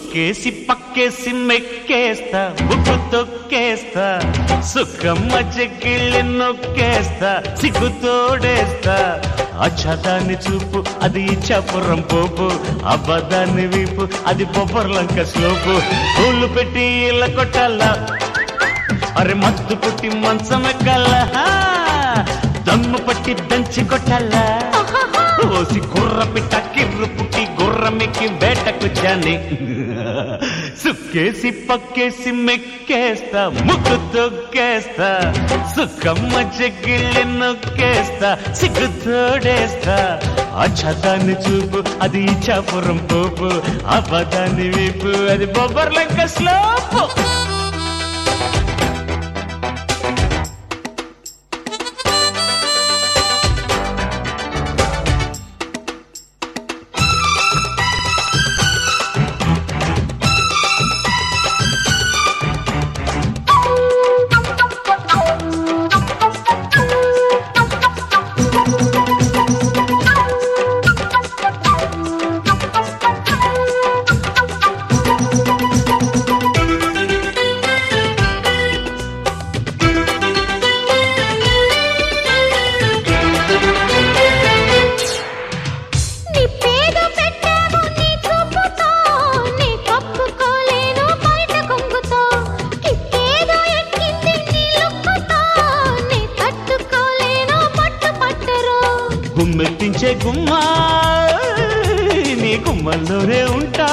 సుక్కేసి పక్కేసి మెక్కేస్తా book తొక్కేస్తా సుఖమ్మ చెక్కిళ్ళి నొక్కేస్తా సిగ్గు తోడేస్తా అచ్చదాన్ని చూపు అది ఇచ్చాపురం పోపు అబద్ధాన్ని వీపు అది బొబ్బర్లంక స్లోపు పూలు పెట్టి ఇళ్ళ కొట్టాలా అరే మత్తు పుట్టి మంచం ఎక్కాల దమ్ము పట్టి దంచి కొట్టాల ఓసి కుర్ర పిట్ట కిర్రు పుట్టి గుర్రమెక్కి వేటకు జాని సుక్కేసి పక్కేసి మెక్కేస్తా ముక్కు తొక్కేస్తా సుఖమ్మ చెక్కిళ్ళి నొక్కేస్తా సిగ్గు తోడేస్తా అచ్చదాన్ని చూపు అది ఇచ్చాపురం పోపు అబదాన్ని వీపు అది బొబ్బర్లంక స్లోపు నీ పేరు పెట్టావు నీ చూపుతో నీ కప్పుకోలేను బయట కొంగుతో కిక్కేదో ఎక్కింది నీ లుక్కుతో నీ తట్టుకోలేను పట్టు పట్టరు గుమ్మెత్తించే గుమ్మ నీ గుమ్మల్లోనే ఉంటా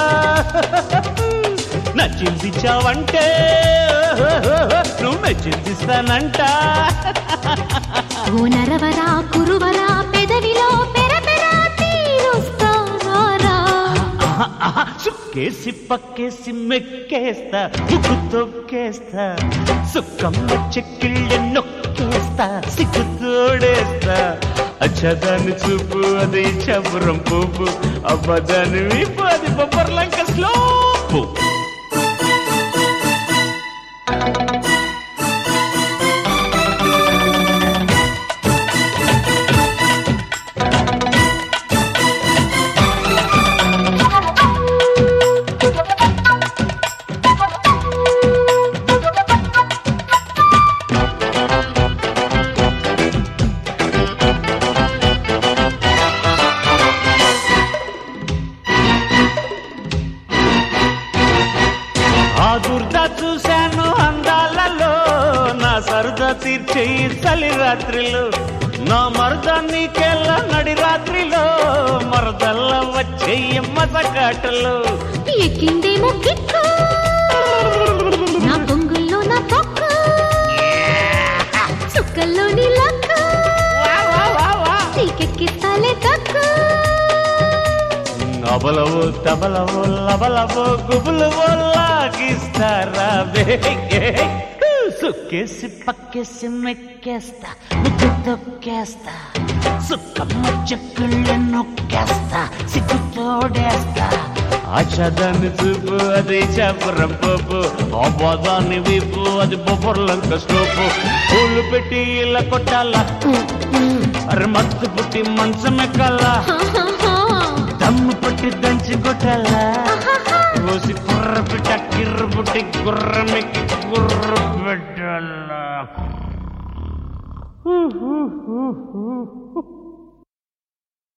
నచ్చిందిచ్చావంటే నువ్వు మెచ్చిందిస్తానంట ఓ నరవరా కురువరా పెదవిలో పెరపెరా తీరుస్తారా ఆహా, ఆహా, సుక్కేసి పక్కేసి మెక్కేస్తా ముక్కు తొక్కేస్తా సుక్కమ్మ చెక్కిళ్ళి నొక్కేస్తా సిగ్గు తోడేస్తా అచ్చదాన్ని చూపు అది చబురం పూపు అబ్బదాన్ని వీపు అది బొబ్బర్లంక స్లోపు ఆ దుర్ద చూశాను అందాలలో నా సరదా తీర్చే ఈ చలి రాత్రిలో నా మరద నీకెళ్ళ నడి రాత్రిలో మరదల్ల వచ్చే మసకాటలో ఎక్కిందేమో కిక్కు నా పొంగుల్లో నా పొక్కు చుక్కల్లో నీ లక్కు వా, వా, వా, వా. నీకెక్కిస్తాలే తక్కు అబలవో తబలవో లబలవో గుబులవో లాగిస్తారా బేగే సుక్కేసి పక్కేసి మెక్కేస్తా ముక్కు తొక్కేస్తా సుక్కమ్మ చెక్కుళ్ళు నొక్కేస్తా సిగ్గు తోడేస్తా ఆచదాన్ని చూపు అది చాపురం పోపు అబ్బదాన్ని వీపు అది బొబ్బర్లంక స్టోపు పూలు పెట్టి ఇలా కొట్టాలా అరే మత్తు పుట్టి మంచం ఎక్కాలా దమ్ము పట్టి దంచి కొట్టాలా కోసి కుర్ర పిట్ట కిర్ర పుట్టి గుర్రమెక్కి గుర్ర పెట్టాలా